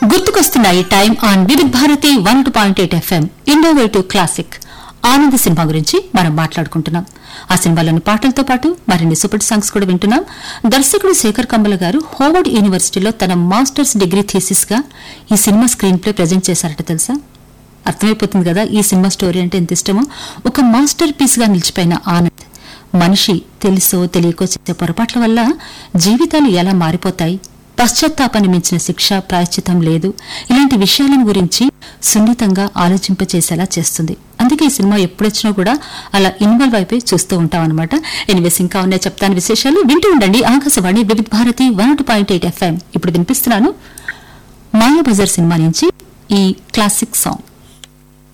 గుర్తుకొస్తున్నాయి time on Vividh Bharati one two point eight FM innovative classic Anand సినిమా గురించి మనం మాట్లాడుకుంటున్నాం ఆ సినిమాలోని పాటలతో పాటు మరిన్ని సూపర్ సాంగ్స్ కూడా వింటున్నాం దర్శకుడు శేఖర్ కమ్మల గారు హోవర్డ్ యూనివర్సిటీలో తన మాస్టర్స్ డిగ్రీ థీసిస్ గా ఈ సినిమా స్క్రీన్ ప్లే ప్రజెంట్ చేశారట తెలుసా అర్థమైపోతుంది కదా ఈ సినిమా స్టోరీ అంటే ఎంత ఇష్టమో ఒక మాస్టర్ పీస్ గా నిలిచిపోయిన ఆనంద్ మనిషి తెలుసో తెలియకో చేసే పొరపాట్ల వల్ల జీవితాలు ఎలా మారిపోతాయి పశ్చాత్తాపాన్ని మించిన శిక్ష ప్రాయశ్చితం లేదు ఇలాంటి విషయాలను గురించి సున్నితంగా ఆలోచింపచేసేలా చేస్తుంది అందుకే ఈ సినిమా ఎప్పుడొచ్చినా కూడా అలా ఇన్వాల్వ్ అయిపోయి చూస్తూ ఉంటాం అనమాట ఎనివేస్ ఇంకా ఉన్నాయి చెప్తాను విశేషాలు వింటూ ఉండండి Akashvani Vividh Bharati one point eight FM ఇప్పుడు వినిపిస్తున్నాను మాయాబజార్ సినిమా నుంచి ఈ క్లాసిక్ సాంగ్